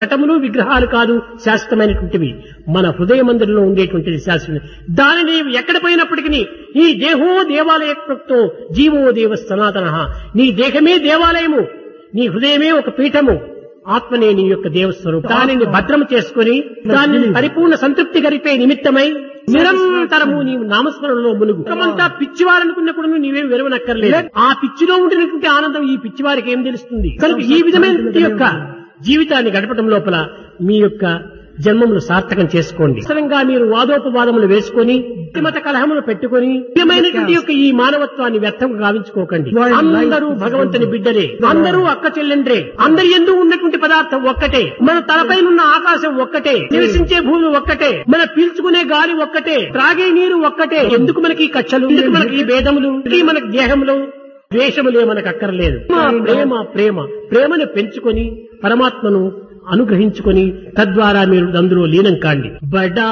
ఘటములు విగ్రహాలు కాదు శాశ్వతమైనటువంటివి మన హృదయ మందిరంలో ఉండేటువంటిది శాశ్వతం దానిని ఎక్కడ పోయినప్పటికీ ఈ దేహో దేవాలయ ప్రక్తో జీవో దేవ సనాతన నీ దేహమే దేవాలయము నీ హృదయమే ఒక పీఠము ఆత్మనే నీ యొక్క దేవస్వరూపం దానిని భద్రం చేసుకుని దానిని పరిపూర్ణ సంతృప్తి గరిపే నిమిత్తమై నిరంతరము నీవు నామస్మరణలో మునుగు అంతా పిచ్చివారనుకున్నప్పుడు నీవేం విరవనక్కర్లేదు ఆ పిచ్చిలో ఉండినటువంటి ఆనందం ఈ పిచ్చివారికి ఏం తెలుస్తుంది కనుక ఈ విధమైనటువంటి యొక్క జీవితాన్ని గడపడం లోపల మీ యొక్క జన్మములు సార్థకం చేసుకోండి అవసరంగా మీరు వాదోపవాదములు వేసుకొని మత కలహములు పెట్టుకొని ముఖ్యమైనటువంటి యొక్క ఈ మానవత్వాన్ని వ్యర్థం గావించుకోకండి అందరూ భగవంతుని బిడ్డలే అందరూ అక్క చెల్లెండ్రే అందరి ఎందు ఉన్నటువంటి పదార్థం ఒక్కటే మన తలపైనున్న ఆకాశం ఒక్కటే నివసించే భూమి ఒక్కటే మన పీల్చుకునే గాలి ఒక్కటే త్రాగే నీరు ఒక్కటే ఎందుకు మనకి ఈ కచ్చలు ఎందుకు మనకి ఈ భేదములు ఈ మనకి దేహములు ద్వేషములే మనకు అక్కర్లేదు ప్రేమ ప్రేమ ప్రేమను పెంచుకొని పరమాత్మను అనుగ్రహించుకొని తద్వారా మీరు అందులో లీనం కాండి బడా